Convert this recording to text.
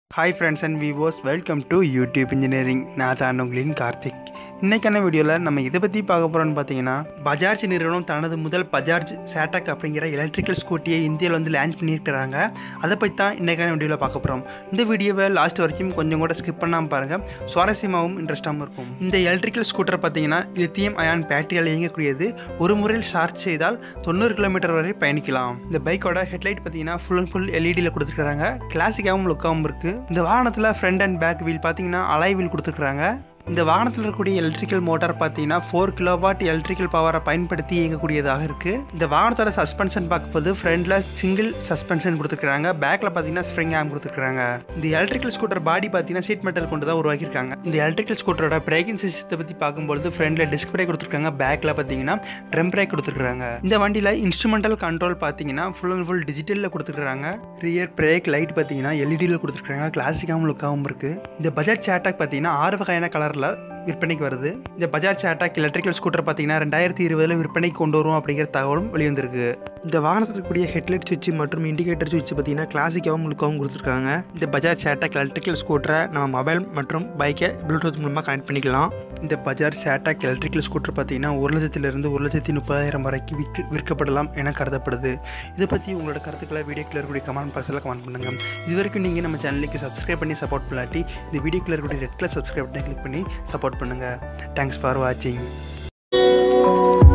hi friends and விவோஸ் welcome to YouTube engineering நான் தான் உங்களின் கார்த்திக் இன்றைக்கான வீடியோவில் நம்ம இதை பற்றி பார்க்க போகிறோம்னு பார்த்தீங்கன்னா பஜாஜ் நிறுவனம் தனது முதல் பஜாஜ் சேட்டக் அப்படிங்கிற எலக்ட்ரிக்கல் ஸ்கூட்டியை இந்தியாவில் வந்து லான்ச் பண்ணியிருக்கிறாங்க அதை பற்றி தான் இன்றைக்கான வீடியோவில் பார்க்க போகிறோம் இந்த வீடியோவை லாஸ்ட் வரைக்கும் கொஞ்சம் கூட ஸ்கிப் பண்ணாமல் பாருங்கள் சுவாரஸ்யமாகவும் இன்ட்ரெஸ்ட்டாகவும் இருக்கும் இந்த எலக்ட்ரிக்கல் ஸ்கூட்டர் பார்த்தீங்கன்னா லித்தியம் அயான் பேட்டரியால் இயங்கக்கூடியது ஒரு முறையில் சார்ஜ் செய்தால் தொண்ணூறு கிலோமீட்டர் வரை பயணிக்கலாம் இந்த பைக்கோட ஹெட்லைட் பார்த்தீங்கன்னா ஃபுல் அண்ட் ஃபுல் எல்இடியில் கொடுத்துருக்காங்க கிளாசிக்காகவும் லுக்காகவும் இருக்குது இந்த வாகனத்தில் ஃப்ரண்ட் அண்ட் பேக் வீல் பார்த்தீங்கன்னா அலாய் வீல் கொடுத்துருக்காங்க இந்த வாகனத்தில் இருக்கக்கூடிய எலக்ட்ரிக்கல் மோட்டார் பார்த்தீங்கன்னா ஃபோர் கிலோவாட் எலக்ட்ரிக்கல் பவரை பயன்படுத்தி இயங்கக்கூடியதாக இருக்குது இந்த வாகனத்தோட சஸ்பென்ஷன் பார்க்கும்போது ஃப்ரண்டில் சிங்கிள் சஸ்பென்ஷன் கொடுத்துருக்காங்க பேக்கில் பார்த்தீங்கன்னா ஸ்ப்ரிங் ஆம் கொடுத்துருக்காங்க இந்த எலக்ட்ரிக்கல் ஸ்கூட்டர் பாடி பார்த்தீங்கன்னா சீட் மெட்டல் கொண்டு தான் உருவாக்கியிருக்காங்க இந்த எலக்ட்ரிக்கல் ஸ்கூட்டரோட பிரேக்கிங் சிஸ்டத்தை பற்றி பார்க்கும்போது ஃப்ரண்டில் டிஸ்க் பிரேக் கொடுத்துருக்காங்க பேக்கில் பார்த்தீங்கன்னா ட்ரம் பிரேக் கொடுத்துருக்காங்க இந்த வண்டியில் இன்ஸ்ட்ருமெண்டல் கண்ட்ரோல் பார்த்தீங்கன்னா ஃபுல் அண்ட் ஃபுல் டிஜிட்டலில் கொடுத்துருக்காங்க ரியர் பிரேக் லைட் பார்த்தீங்கன்னா எல்இடியில் கொடுத்துருக்காங்க கிளாசிக்காகவும் லுக்காகவும் இருக்குது இந்த பஜாஜ் சேட்டாக் பார்த்தீங்கன்னா ஆறு வகையான கலரில் விற்பனைக்கு வருது இந்த பஜாஜ் சேட்டாக் எலக்ட்ரிக்கல் ஸ்கூட்டர் பார்த்தீங்கன்னா ரெண்டாயிரத்தி இருபதில் விற்பனைக்கு கொண்டு வரும் அப்படிங்கிற தகவலும் வெளிவந்திருக்கு இந்த வாகனத்தில் இருக்கக்கூடிய ஹெட்லைட் சுவிட்ச் மற்றும் இண்டிகேட்டர் சுவிட்ச் பார்த்தீங்கன்னா கிளாசிக்காகவும் லுக்காகவும் கொடுத்துருக்காங்க இந்த பஜாஜ் சேட்டாக் எலக்ட்ரிக்கல் ஸ்கூட்டரை நம்ம மொபைல் மற்றும் பைக்கை ப்ளூடூத் மூலமாக கனெக்ட் பண்ணிக்கலாம் இந்த பஜாஜ் சேட்டாக் எலக்ட்ரிக்கல் ஸ்கூட்டர் பார்த்தீங்கன்னா ஒரு லட்சத்திலிருந்து ஒரு லட்சத்தி முப்பதாயிரம் வரைக்கும் விற்க விற்கப்படலாம் என கருதப்படுது இதை பற்றி உங்களோட கருத்துக்களை வீடியோக்குள்ள இருக்கக்கூடிய கமெண்ட் பாக்ஸில் கமெண்ட் பண்ணுங்கள் இது வரைக்கும் நீங்கள் நம்ம சேனலுக்கு சப்ஸ்கிரைப் பண்ணி சப்போர்ட் பண்ணாட்டி இந்த வீடியோக்குள்ள இருக்கக்கூடிய ரெட் கலர் சப்ஸ்கிரைப் பண்ணி கிளிக் பண்ணி சப்போர்ட் பண்ணுங்கள் தேங்க்ஸ் ஃபார் வாட்சிங்